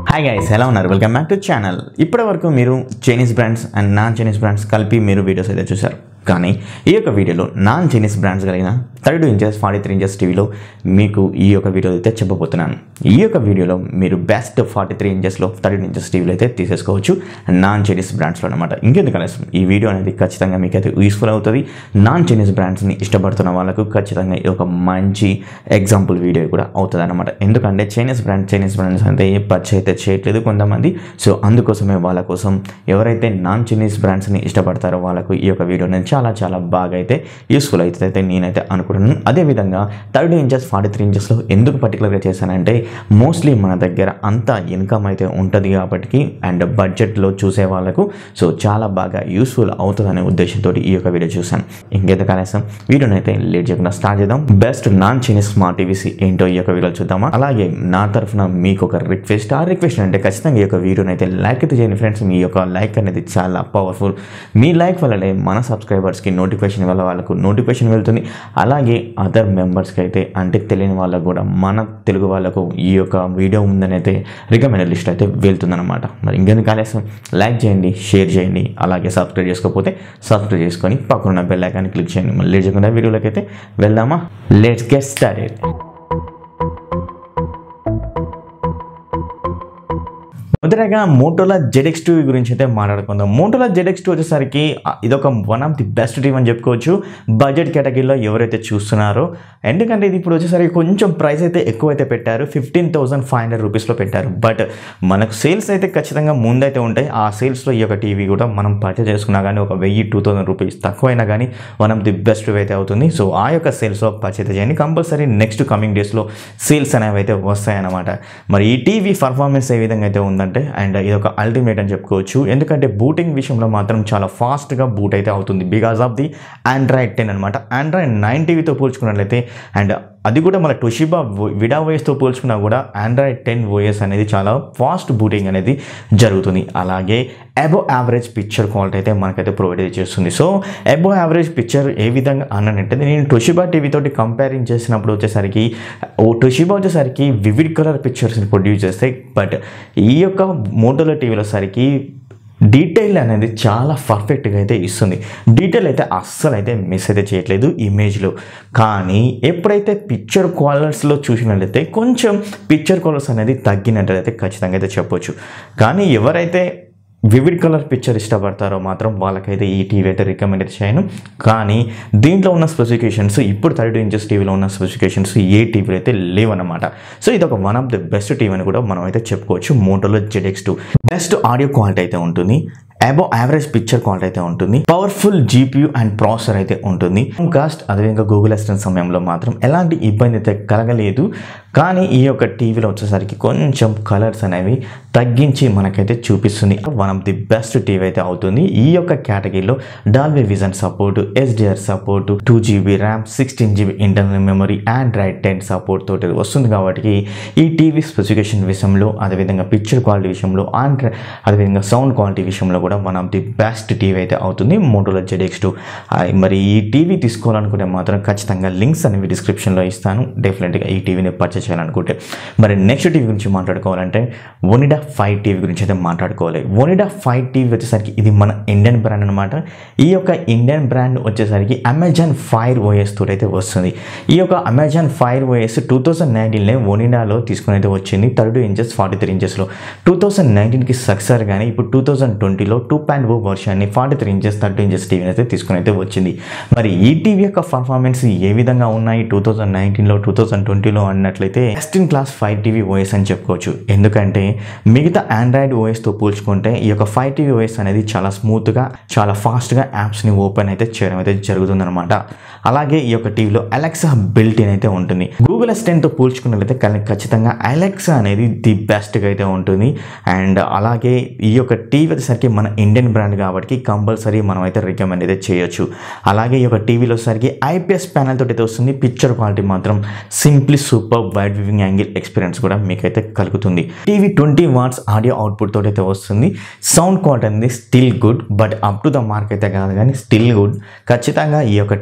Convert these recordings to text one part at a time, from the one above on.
hi guys ఎలా ఉన్నారు welcome back to channel ఇప్పటి వరకు మీరు Chinese brands and non Chinese brands కలిపి మీరు వీడియోస్ అయితే చూశారు కానీ ఈ యొక్క వీడియోలో నాన్ చైనీస్ బ్రాండ్స్ కలిగిన thirty two inches forty three inches టీవీలో మీకు ఈ యొక్క వీడియో అయితే చెప్పబోతున్నాను ఈ యొక్క వీడియోలో మీరు బెస్ట్ ఫార్టీ త్రీ ఇంచెస్లో థర్టీ టూ ఇంచెస్ టీవీలో అయితే తీసేసుకోవచ్చు నాన్ చైనీస్ బ్రాండ్స్లో అనమాట ఇంకెందుకు ఆలస్యం ఈ వీడియో అనేది ఖచ్చితంగా మీకు అయితే యూస్ఫుల్ అవుతుంది నాన్ చైనీస్ బ్రాండ్స్ని ఇష్టపడుతున్న వాళ్ళకు ఖచ్చితంగా ఇది ఒక మంచి ఎగ్జాంపుల్ వీడియో కూడా అవుతుంది అనమాట ఎందుకంటే చైనీస్ బ్రాండ్ చైనీస్ బ్రాండ్స్ అయితే ఏ పర్చేజ్ అయితే చేయట్లేదు కొంతమంది సో అందుకోసమే వాళ్ళ కోసం ఎవరైతే నాన్ చైనీస్ బ్రాండ్స్ని ఇష్టపడతారో వాళ్ళకు ఈ యొక్క వీడియో అనేది చాలా చాలా బాగా అయితే యూస్ఫుల్ అవుతుంది అయితే నేనైతే అనుకుంటున్నాను అదేవిధంగా థర్టీ ఇంచెస్ ఫార్టీ త్రీ ఇంచెస్లో ఎందుకు పర్టికులర్గా చేశానంటే మోస్ట్లీ మన దగ్గర అంత ఇన్కమ్ అయితే ఉంటుంది కాబట్టి అండ్ బడ్జెట్లో చూసే వాళ్ళకు సో చాలా బాగా యూస్ఫుల్ అవుతుందనే ఉద్దేశంతో ఈ యొక్క వీడియో చూశాను ఇంకేత కనీసం వీడియోని అయితే లేట్ చేయకుండా స్టార్ట్ చేద్దాం best non Chinese smart TVs ఏంటో ఈ యొక్క వీడియో చూద్దామా అలాగే నా తరఫున మీకు ఒక రిక్వెస్ట్ ఆ రిక్వెస్ట్ అంటే ఖచ్చితంగా ఈ యొక్క వీడియోని అయితే లైక్ అయితే చేయండి ఫ్రెండ్స్ మీ యొక్క లైక్ అనేది చాలా పవర్ఫుల్ మీ లైక్ వల్లనే మన సబ్స్క్రైబర్స్కి నోటిఫికేషన్ వల్ల వాళ్ళకు నోటిఫికేషన్ వెళ్తుంది అలాగే అదర్ మెంబర్స్కి అయితే అంటే తెలియని వాళ్ళకు కూడా మన తెలుగు వాళ్ళకు ఈ యొక్క వీడియో ఉందని అయితే రికమెండెడ్ లిస్ట్ అయితే వెళ్తుందన్నమాట మరి ఇంకెందుకు ఆలస్యం లైక్ చేయండి షేర్ చేయండి అలాగే సబ్స్క్రైబ్ చేసుకోకపోతే సబ్స్క్రైబ్ చేసుకొని పక్కన బెల్ ఐకాన్ క్లిక్ చేయండి మళ్ళీ లేట్ చేయకుండా వీడియోలోకి అయితే వెళ్దామా లెట్స్ గెట్ స్టార్టెడ్ మొదటగా మోటోలా జెడెక్స్ టూ గురించి అయితే మాట్లాడుకుందాం మోటోలా జెడెక్స్ టూ వచ్చేసరికి ఆ, ఇదొక one of the best team అని చెప్పుకోవచ్చు బడ్జెట్ కేటగిరీలో ఎవరైతే చూస్తున్నారో ఎందుకంటే ఇది ఇప్పుడు వచ్చేసరికి కొంచెం ప్రైస్ అయితే ఎక్కువైతే పెట్టారు ఫిఫ్టీన్ థౌసండ్ ఫైవ్ హండ్రెడ్ రూపీస్లో పెట్టారు బట్ మనకు సేల్స్ అయితే ఖచ్చితంగా ముందైతే ఉంటాయి ఆ సేల్స్లో ఈ యొక్క టీవీ కూడా మనం పర్చేస్ చేసుకున్నా కానీ ఒక వెయ్యి టూ థౌసండ్ రూపీస్ తక్కువైనా కానీ వన్ ఆఫ్ ది బెస్ట్ అయితే అవుతుంది సో ఆ యొక్క సేల్స్లో పర్చేస్ చేయండి కంపల్సరీ నెక్స్ట్ కమింగ్ డేస్లో సేల్స్ అనేవి అయితే వస్తాయన్నమాట మరి ఈ టీవీ పర్ఫార్మెన్స్ ఏ విధంగా అయితే ఉందంటే అండ్ ఇది ఒక అల్టిమేట్ అని చెప్పుకోవచ్చు ఎందుకంటే బూటింగ్ విషయంలో మాత్రం చాలా ఫాస్ట్గా బూట్ అయితే అవుతుంది because of the Android ten అనమాట ఆండ్రాయిడ్ నైన్ టీవీతో పోల్చుకున్నట్లయితే అండ్ అది కూడా మన టొషిబా విడా ఓఎస్తో పోల్చుకున్నా కూడా ఆండ్రాయిడ్ టెన్ ఓఎస్ అనేది చాలా ఫాస్ట్ బూటింగ్ అనేది జరుగుతుంది అలాగే అబో యావరేజ్ పిక్చర్ క్వాలిటీ అయితే మనకైతే ప్రొవైడ్ చేస్తుంది సో అబో యావరేజ్ పిక్చర్ ఏ విధంగా అన్నానంటే నేను టొషిబా టీవీ తోటి కంపేరింగ్ చేసినప్పుడు వచ్చేసరికి ఓ టొషిబా వచ్చేసరికి వివిడ్ కలర్ పిక్చర్స్ని ప్రొడ్యూస్ చేస్తాయి బట్ ఈ యొక్క మోటోలో టీవీలో సరికి డీటెయిల్ అనేది చాలా పర్ఫెక్ట్గా అయితే ఇస్తుంది డీటెయిల్ అయితే అస్సలు అయితే మిస్ అయితే చేయట్లేదు ఇమేజ్లో కానీ ఎప్పుడైతే పిక్చర్ క్వాలిటీస్లో చూసినట్లయితే కొంచెం పిక్చర్ క్వాలిటీస్ అనేది తగ్గినట్లయితే ఖచ్చితంగా అయితే చెప్పొచ్చు కానీ ఎవరైతే వివిడ్ కలర్ పిక్చర్ ఇష్టపడతారో మాత్రం వాళ్ళకైతే ఈ టీవీ అయితే రికమెండ్ చేయను కానీ దీంట్లో ఉన్న స్పెసిఫికేషన్స్ ఇప్పుడు థర్టీ టూ ఇంచెస్ టీవీలో ఉన్న స్పెసిఫికేషన్స్ ఏ టీవీలో అయితే లేవన్నమాట సో ఇది ఒక one of the best TV అని కూడా మనం అయితే చెప్పుకోవచ్చు మోటోలో ZX two best audio quality అయితే ఉంటుంది అబో యావరేజ్ పిక్చర్ క్వాలిటీ అయితే ఉంటుంది పవర్ఫుల్ జీపీయూ అండ్ ప్రాసెసర్ అయితే ఉంటుంది కాస్ట్ అదేవిధంగా గూగుల్ అసిస్టెంట్ సమయంలో మాత్రం ఎలాంటి ఇబ్బంది అయితే కలగలేదు కానీ ఈ యొక్క టీవీలో వచ్చేసరికి కొంచెం కలర్స్ అనేవి తగ్గించి మనకైతే చూపిస్తుంది one of the best TV అయితే అవుతుంది ఈ యొక్క కేటగిరీలో Dolby vision support SDR support two GB RAM sixteen GB internal memory Android ten support తోటి వస్తుంది కాబట్టి ఈ టీవీ స్పెసిఫికేషన్ విషయంలో అదేవిధంగా పిక్చర్ క్వాలిటీ విషయంలో ఆండ్రాయిడ్ అదేవిధంగా సౌండ్ క్వాలిటీ విషయంలో కూడా one of the best TV అయితే అవుతుంది మోటోలో జెడెక్స్ టూ మరి ఈ టీవీ తీసుకోవాలనుకుంటే మాత్రం ఖచ్చితంగా లింక్స్ అనేవి డిస్క్రిప్షన్లో ఇస్తాను డెఫినెట్గా ఈ టీవీని పర్చేస్ చేయాలనుకుంటే మరి నెక్స్ట్ టీవీ గురించి మాట్లాడుకోవాలంటే ఒనిడా ఫైవ్ టీవీ గురించి అయితే మాట్లాడుకోవాలి ఒనిడా ఫైవ్ టీవీ వచ్చేసరికి ఇది మన ఇండియన్ బ్రాండ్ అనమాట ఈ యొక్క ఇండియన్ బ్రాండ్ వచ్చేసరికి అమెజాన్ ఫైర్ ఓఎస్ తోటి అయితే వస్తుంది ఈ యొక్క Amazon fire OS two thousand నైన్టీన్లో ఒనిడాలో తీసుకుని అయితే వచ్చింది thirty two inches forty three ఇంచెస్లో టూ థౌసండ్ నైన్టీన్కి సక్సెస్ కానీ ఇప్పుడు టూ థౌసండ్ ట్వంటీలో టూ పాయింట్ ఓ వర్షాన్ని forty three inches thirty inches టీవీని అయితే తీసుకుని అయితే వచ్చింది మరి ఈ టీవీ యొక్క పర్ఫార్మెన్స్ ఏ విధంగా ఉన్నాయి టూ థౌసండ్ నైన్టీన్లో టూ థౌసండ్ ట్వంటీలో అన్నట్లయితే best in class five TV OS అని చెప్పుకోవచ్చు ఎందుకంటే మిగతా ఆండ్రాయిడ్ ఓఎస్తో పోల్చుకుంటే ఈ యొక్క ఫైవ్ టీవీ ఓఎస్ అనేది చాలా స్మూత్గా చాలా ఫాస్ట్గా యాప్స్ని ఓపెన్ అయితే చేయడం అయితే జరుగుతుందన్నమాట అలాగే ఈ యొక్క టీవీలో అలెక్సా బిల్ట్ ఇన్ అయితే ఉంటుంది గూగుల్ అసిస్టెంట్తో పోల్చుకున్నట్లయితే కానీ ఖచ్చితంగా అలెక్సా అనేది ది బెస్ట్గా అయితే ఉంటుంది అండ్ అలాగే ఈ యొక్క టీవీ వచ్చేసరికి మన ఇండియన్ బ్రాండ్ కాబట్టి కంపల్సరీ మనం అయితే రికమెండ్ అయితే చేయొచ్చు అలాగే ఈ యొక్క టీవీలో సరికి ఐపీఎస్ ప్యానల్ తోటి అయితే వస్తుంది పిక్చర్ క్వాలిటీ మాత్రం simply super wide viewing angle experience కూడా మీకైతే కలుగుతుంది TV twenty watts audio output తోటి అయితే వస్తుంది సౌండ్ క్వాలిటీ అనేది still good but up to the mark అయితే కాదు కానీ స్టిల్ గుడ్ ఖచ్చితంగా ఈ యొక్క టీవీని అయితే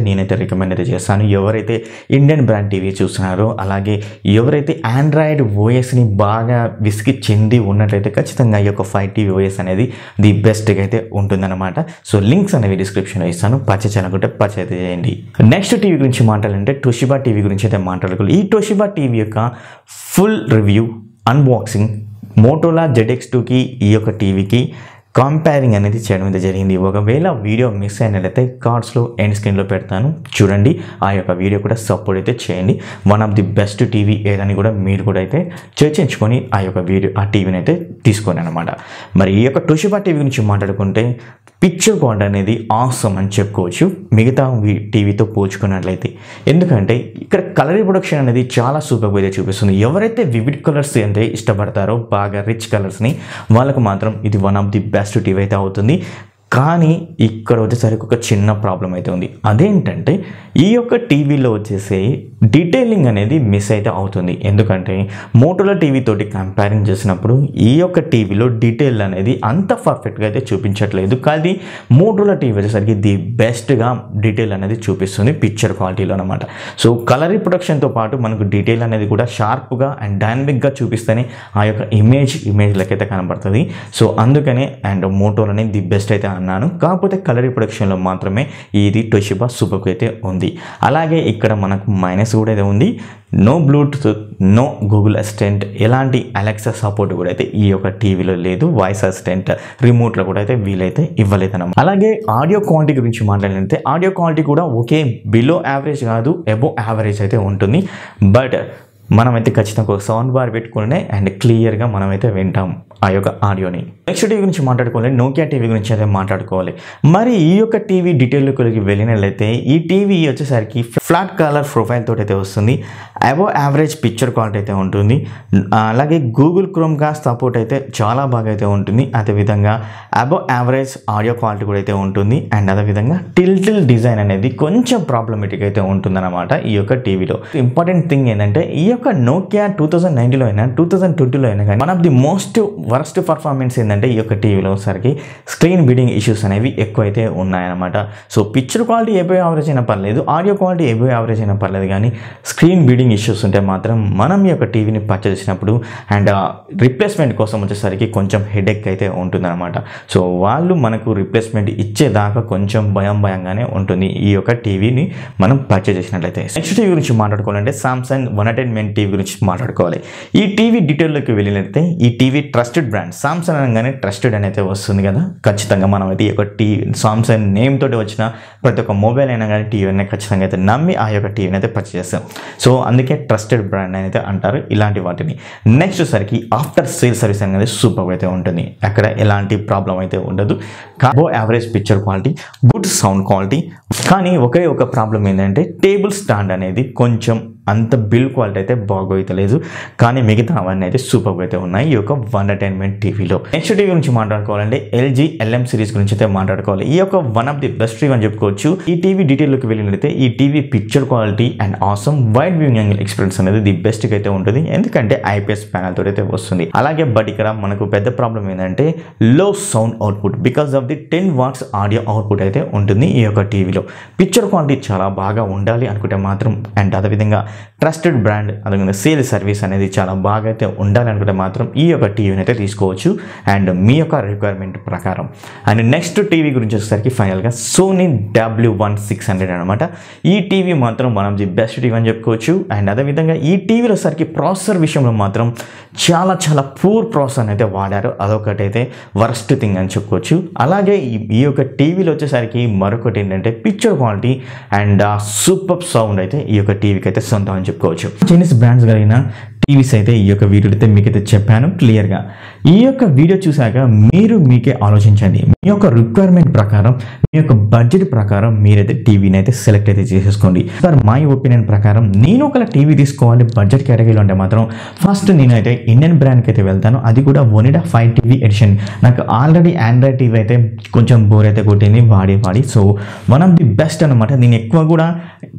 నేనైతే రికమెండ్ అయితే చేస్తాను ఎవరైతే ఇండియన్ బ్రాండ్ టీవీ చూస్తున్నారో అలాగే ఎవరైతే ఆండ్రాయిడ్ ఓఎస్ని బాగా విసిగి చెంది ఉన్నట్లయితే ఖచ్చితంగా ఈ యొక్క ఫైవ్ టీవీ ఓఎస్ అనేది ది బెస్ట్గా అయితే ఉంటుందన్నమాట సో లింక్స్ అనేవి డిస్క్రిప్షన్లో ఇస్తాను పర్చేస్ చేయాలనుకుంటే పర్చేస్ అయితే చేయండి నెక్స్ట్ టీవీ గురించి మాట్లాడాలంటే టోషిబా టీవీ గురించి అయితే మాట్లాడుకోవాలి ఈ టోషిబా టీవీ యొక్క full review unboxing Motorola ZX టూకి ఈ యొక్క టీవీకి కంపేరింగ్ అనేది చేయడం అయితే జరిగింది ఒకవేళ వీడియో మిస్ అయినట్లయితే కార్డ్స్లో ఎండ్ స్క్రీన్లో పెడతాను చూడండి ఆ యొక్క వీడియో కూడా సపోర్ట్ అయితే చేయండి one of the best TV ఏదని కూడా మీరు కూడా అయితే చర్చించుకొని ఆ యొక్క వీడియో ఆ టీవీని అయితే తీసుకోండి అనమాట మరి ఈ యొక్క టోషిబా టీవీ గురించి మాట్లాడుకుంటే పిక్చర్ క్వాలిటీ అనేది ఆసమ్ అని చెప్పుకోవచ్చు మిగతా వీ- టీవీతో పోల్చుకున్నట్లయితే ఎందుకంటే ఇక్కడ కలర్ ప్రొడక్షన్ అనేది చాలా సూపర్గా అయితే చూపిస్తుంది ఎవరైతే వివిడ్ కలర్స్ అంటే ఇష్టపడతారో బాగా రిచ్ కలర్స్ని వాళ్ళకు మాత్రం ఇది one of the best TV అయితే అవుతుంది కానీ ఇక్కడ వచ్చేసరికి ఒక చిన్న ప్రాబ్లం అయితే ఉంది అదేంటంటే ఈ యొక్క టీవీలో వచ్చేసి డీటెయిలింగ్ అనేది మిస్ అయితే అవుతుంది ఎందుకంటే మోటోలో టీవీ తోటి కంపేరింగ్ చేసినప్పుడు ఈ యొక్క టీవీలో డీటెయిల్ అనేది అంత పర్ఫెక్ట్గా అయితే చూపించట్లేదు కానీ మోటోలో టీవీ వచ్చేసరికి ది బెస్ట్గా డీటెయిల్ అనేది చూపిస్తుంది పిక్చర్ క్వాలిటీలో అనమాట సో కలర్ ప్రొడక్షన్తో పాటు మనకు డీటెయిల్ అనేది కూడా షార్ప్గా అండ్ డైనమిక్గా చూపిస్తేనే ఆ యొక్క ఇమేజ్ ఇమేజ్లకైతే కనబడుతుంది సో అందుకనే అండ్ మోటోలోనే ది బెస్ట్ అయితే అన్నాను కాకపోతే కలర్ ప్రొడక్షన్లో మాత్రమే ఇది టొషిబా సూపర్కి అయితే ఉంది అలాగే ఇక్కడ మనకు మైనస్ కూడా అయితే ఉంది no Bluetooth no Google assistant ఎలాంటి అలెక్సా సపోర్ట్ కూడా అయితే ఈ యొక్క టీవీలో లేదు వాయిస్ అసిస్టెంట్ రిమోట్లో కూడా అయితే వీలైతే ఇవ్వలేదు అన్నమాట అలాగే ఆడియో క్వాలిటీ గురించి మాట్లాడితే ఆడియో క్వాలిటీ కూడా ఓకే బిలో యావరేజ్ కాదు ఎబో యావరేజ్ అయితే ఉంటుంది బట్ మనమైతే ఖచ్చితంగా ఒక సౌండ్ బార్ పెట్టుకునే అండ్ క్లియర్గా మనమైతే వింటాం ఆ యొక్క ఆడియోని నెక్స్ట్ టీవీ గురించి మాట్లాడుకోవాలి నోకియా టీవీ గురించి అయితే మాట్లాడుకోవాలి మరి ఈ యొక్క టీవీ డీటెయిల్లోకి వెళ్ళినట్లయితే ఈ టీవీ వచ్చేసరికి ఫ్లాట్ కలర్ ప్రొఫైల్ తోటి అయితే వస్తుంది అబో యావరేజ్ పిక్చర్ క్వాలిటీ అయితే ఉంటుంది అలాగే గూగుల్ క్రోమ్ గా సపోర్ట్ అయితే చాలా బాగా అయితే ఉంటుంది అదేవిధంగా అబో యావరేజ్ ఆడియో క్వాలిటీ కూడా అయితే ఉంటుంది అండ్ అదేవిధంగా టిల్టిల్ డిజైన్ అనేది కొంచెం ప్రాబ్లమేటిక్ అయితే ఉంటుందన్నమాట ఈ యొక్క టీవీలో ఇంపార్టెంట్ థింగ్ ఏంటంటే ఈ యొక్క నోకియా టూ థౌసండ్ నైన్టీలో అయినా టూ థౌసండ్ ట్వంటీలో అయినా కానీ one of the most worst performance ఏంటంటే ఈ యొక్క టీవీలో సరికి స్క్రీన్ బీడింగ్ ఇష్యూస్ అనేవి ఎక్కువైతే ఉన్నాయన్నమాట so picture quality above average అయినా పర్లేదు ఆడియో క్వాలిటీ ఏబో యావరేజ్ అయినా పర్లేదు కానీ స్క్రీన్ బీడింగ్ ఇష్యూస్ ఉంటే మాత్రం మనం ఈ యొక్క టీవీని పర్చేస్ చేసినప్పుడు అండ్ రిప్లేస్మెంట్ కోసం వచ్చేసరికి కొంచెం హెడేక్ అయితే ఉంటుందన్నమాట సో వాళ్ళు మనకు రిప్లేస్మెంట్ ఇచ్చేదాకా కొంచెం భయం భయంగానే ఉంటుంది ఈ యొక్క టీవీని మనం పర్చేస్ చేసినట్లయితే నెక్స్ట్ టీవీ గురించి మాట్లాడుకోవాలంటే సామ్సంగ్ వన్ ఎంటర్టైన్మెంట్ టీవీ గురించి మాట్లాడుకోవాలి ఈ టీవీ డీటెయిల్లోకి వెళ్ళినట్లయితే ఈ టీవీ ట్రస్టెడ్ బ్రాండ్ సామ్సంగ్ అనగానే ట్రస్టెడ్ అని అయితే వస్తుంది కదా ఖచ్చితంగా మనం అయితే ఈ యొక్క టీవీ సామ్సంగ్ నేమ్ తోటి వచ్చిన ప్రతి ఒక్క మొబైల్ అయినా కానీ టీవీ అయినా ఖచ్చితంగా అయితే నమ్మి ఆ యొక్క టీవీని అయితే పర్చేస్ చేస్తాం సో అందుకే ట్రస్టెడ్ బ్రాండ్ అని అయితే అంటారు ఇలాంటి వాటిని నెక్స్ట్ సరికి ఆఫ్టర్ సేల్ సర్వీస్ అనేది సూపర్ అయితే ఉంటుంది అక్కడ ఎలాంటి ప్రాబ్లం అయితే ఉండదు above average picture quality good sound quality కానీ ఒకే ఒక ప్రాబ్లం ఏంటంటే టేబుల్ స్టాండ్ అనేది కొంచెం అంత బిల్ క్వాలిటీ అయితే బాగోయితలేదు కానీ మిగతా అవన్నీ అయితే సూపర్ అయితే ఉన్నాయి ఈ యొక్క వన్ ఎంటర్టైన్మెంట్ టీవీలో నెక్స్ట్ టీవీ గురించి మాట్లాడుకోవాలంటే ఎల్జీ ఎల్ఎం సిరీస్ గురించి అయితే మాట్లాడుకోవాలి ఈ యొక్క one of the best TV అని చెప్పుకోవచ్చు ఈ టీవీ డీటెయిల్లోకి వెళ్ళినట్లయితే ఈ TV picture quality and awesome wide viewing angle experience అనేది ది బెస్ట్ అయితే ఉంటుంది ఎందుకంటే ఐపీఎస్ ప్యానల్ తోటి అయితే వస్తుంది అలాగే బట్ ఇక్కడ మనకు పెద్ద ప్రాబ్లం ఏంటంటే low sound output because of the ten watts audio output అయితే ఉంటుంది ఈ యొక్క టీవీలో పిక్చర్ క్వాలిటీ చాలా బాగా ఉండాలి అనుకుంటే మాత్రం అండ్ అదేవిధంగా ట్రస్టెడ్ బ్రాండ్ అదేవిధంగా సేల్ సర్వీస్ అనేది చాలా బాగా అయితే ఉండాలి అనుకుంటే మాత్రం ఈ యొక్క టీవీని అయితే తీసుకోవచ్చు అండ్ మీ యొక్క రిక్వైర్మెంట్ ప్రకారం అండ్ నెక్స్ట్ టీవీ గురించి వచ్చేసరికి ఫైనల్గా Sony W one six hundred అనమాట ఈ టీవీ మాత్రం one of the best TV అని చెప్పుకోవచ్చు అండ్ అదేవిధంగా ఈ టీవీలో సరికి ప్రాసెసర్ విషయంలో మాత్రం చాలా చాలా పూర్ ప్రాసెసర్ అయితే వాడారు అదొకటి అయితే వరస్ట్ థింగ్ అని చెప్పుకోవచ్చు అలాగే ఈ- ఈ యొక్క టీవీలో వచ్చేసరికి మరొకటి ఏంటంటే picture quality and super sound అయితే ఈ యొక్క టీవీకి అయితే సొంతం అని చెప్పుకోవచ్చు చైనీస్ బ్రాండ్స్ కలిగిన టీవీస్ అయితే ఈ యొక్క వీడియో అయితే మీకైతే చెప్పాను క్లియర్గా ఈ యొక్క వీడియో చూశాక మీరు మీకే ఆలోచించండి మీ యొక్క రిక్వైర్మెంట్ ప్రకారం మీ యొక్క బడ్జెట్ ప్రకారం మీరైతే టీవీని అయితే సెలెక్ట్ అయితే చేసేసుకోండి సార్ మై ఒపీనియన్ ప్రకారం నేను ఒక టీవీ తీసుకోవాలి బడ్జెట్ కేటగిరీలో అంటే మాత్రం ఫస్ట్ నేనైతే ఇండియన్ బ్రాండ్కి అయితే వెళ్తాను అది కూడా ఒనిడా ఫైవ్ టీవీ ఎడిషన్ నాకు ఆల్రెడీ ఆండ్రాయిడ్ టీవీ అయితే కొంచెం బోర్ అయితే కొట్టింది వాడి వాడి so one of the best అనమాట నేను ఎక్కువ కూడా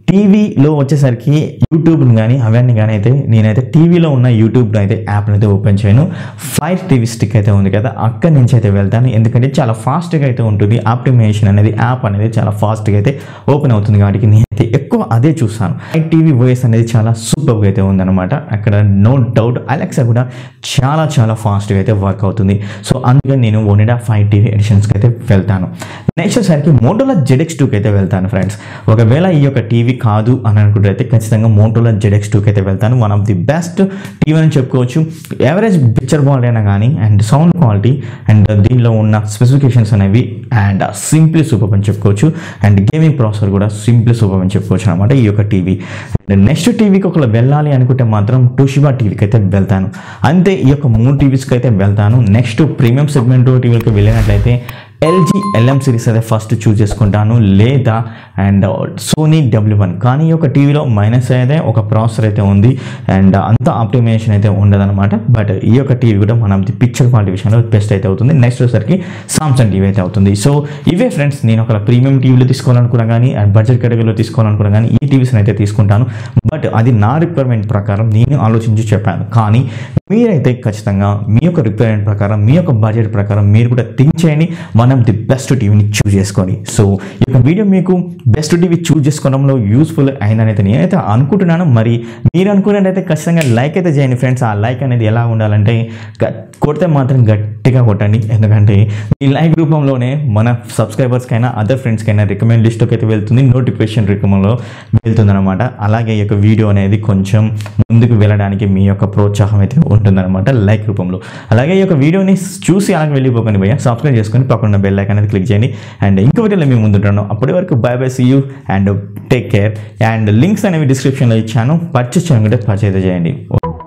టీవీలో వచ్చేసరికి యూట్యూబ్ కానీ అవన్నీ కానీ అయితే నేనైతే టీవీలో ఉన్న యూట్యూబ్ అయితే యాప్ని అయితే ఓపెన్ చేయను ఫైర్ టీవీ స్టిక్ అయితే ఉంది కదా అక్కడి నుంచి అయితే వెళ్తాను ఎందుకంటే చాలా ఫాస్ట్గా అయితే ఉంటుంది ఆప్టిమేషన్ అనేది యాప్ అనేది చాలా ఫాస్ట్గా అయితే ఓపెన్ అవుతుంది కాబట్టి నేనైతే ఎక్కువ అదే చూస్తాను ఫైర్ టీవీ వాయిస్ అనేది చాలా సూపర్గా అయితే ఉందన్నమాట అక్కడ నో డౌట్ అలెక్సా కూడా చాలా చాలా ఫాస్ట్గా అయితే వర్క్ అవుతుంది సో అందుకని నేను ఓనిడా ఫైవ్ టీవీ ఎడిషన్స్కి అయితే వెళ్తాను నెక్స్ట్ వచ్చేసరికి మోటోలా జెడెక్స్ టూకి అయితే వెళ్తాను ఫ్రెండ్స్ ఒకవేళ ఈ యొక్క టీవీ కాదు అని అనుకుంటే అయితే ఖచ్చితంగా మోటోలా జెడెక్స్ టూకి అయితే వెళ్తాను one of the best TV అని చెప్పుకోవచ్చు యావరేజ్ పిక్చర్ క్వాలిటీ అయినా కానీ అండ్ సౌండ్ క్వాలిటీ అండ్ దీనిలో ఉన్న స్పెసిఫికేషన్స్ అనేవి అండ్ సింప్లీ సూపర్ అని చెప్పుకోవచ్చు అండ్ గేమింగ్ ప్రాసెసర్ కూడా సింప్లీ సూపర్ అని చెప్పుకోవచ్చు అనమాట ఈ యొక్క టీవీ అండ్ నెక్స్ట్ టీవీకి ఒకవేళ వెళ్ళాలి అనుకుంటే మాత్రం టూషిబా టీవీకి అయితే వెళ్తాను అంతే ఈ యొక్క మూడు టీవీస్కి అయితే వెళ్తాను నెక్స్ట్ ప్రీమియం సెగ్మెంట్ టీవీకి వెళ్ళినట్లయితే ఎల్జీ ఎల్ఎం సిరీస్ అయితే ఫస్ట్ చూస్ చేసుకుంటాను లేదా అండ్ సోనీ డబ్ల్యూ వన్ కానీ ఈ యొక్క టీవీలో మైనస్ అయితే ఒక ప్రాసెసర్ అయితే ఉంది అండ్ అంత ఆప్టిమేషన్ అయితే ఉండదన్నమాట బట్ ఈ యొక్క టీవీ కూడా మనం పిక్చర్ క్వాలిటీ విషయంలో బెస్ట్ అయితే అవుతుంది నెక్స్ట్ వచ్చేసరికి సామ్సంగ్ టీవీ అయితే అవుతుంది సో ఇవే ఫ్రెండ్స్ నేను ఒక ప్రీమియం టీవీలో తీసుకోవాలనుకున్నా కానీ అండ్ బడ్జెట్ కేటగిరీలో తీసుకోవాలనుకున్నా కానీ ఈ టీవీస్ని అయితే తీసుకుంటాను బట్ అది నా రిక్వైర్మెంట్ ప్రకారం నేను ఆలోచించి చెప్పాను కానీ మీరైతే ఖచ్చితంగా మీ యొక్క రిక్వైర్మెంట్ ప్రకారం మీ యొక్క బడ్జెట్ ప్రకారం మీరు కూడా థింక్ చేయండి మనం ది బెస్ట్ టీవీని చూస్ చేసుకోండి సో ఈ యొక్క వీడియో మీకు బెస్ట్ టీవీ చూస్ చేసుకోవడంలో యూస్ఫుల్ అయిందని అయితే నేనైతే అనుకుంటున్నాను మరి మీరు అనుకున్నట్టయితే ఖచ్చితంగా లైక్ అయితే చేయండి ఫ్రెండ్స్ ఆ లైక్ అనేది ఎలా ఉండాలంటే గ- కొడితే మాత్రం గట్టిగా కొట్టండి ఎందుకంటే ఈ లైక్ రూపంలోనే మన సబ్స్క్రైబర్స్కైనా అదర్ ఫ్రెండ్స్కైనా రికమెండ్ లిస్ట్కి అయితే వెళ్తుంది నోటిఫికేషన్ రూపంలో వెళ్తుంది అనమాట అలాగే ఈ యొక్క వీడియో అనేది కొంచెం ముందుకు వెళ్ళడానికి మీ యొక్క ప్రోత్సాహం అయితే ఉంటుందన్నమాట లైక్ రూపంలో అలాగే ఈ యొక్క వీడియోని చూసి అలాగే వెళ్ళిపోకండి భయ్య సబ్స్క్రైబ్ చేసుకొని పక్కన బెల్ ఐకాన్ అనేది క్లిక్ చేయండి అండ్ ఇంకో వీడియోలో మేము ముందుంటాను అప్పటి వరకు bye bye see you and take care and links అనేవి డిస్క్రిప్షన్లో ఇచ్చాను పర్చేస్ చేయాలంటే పర్చేజ్ చేయండి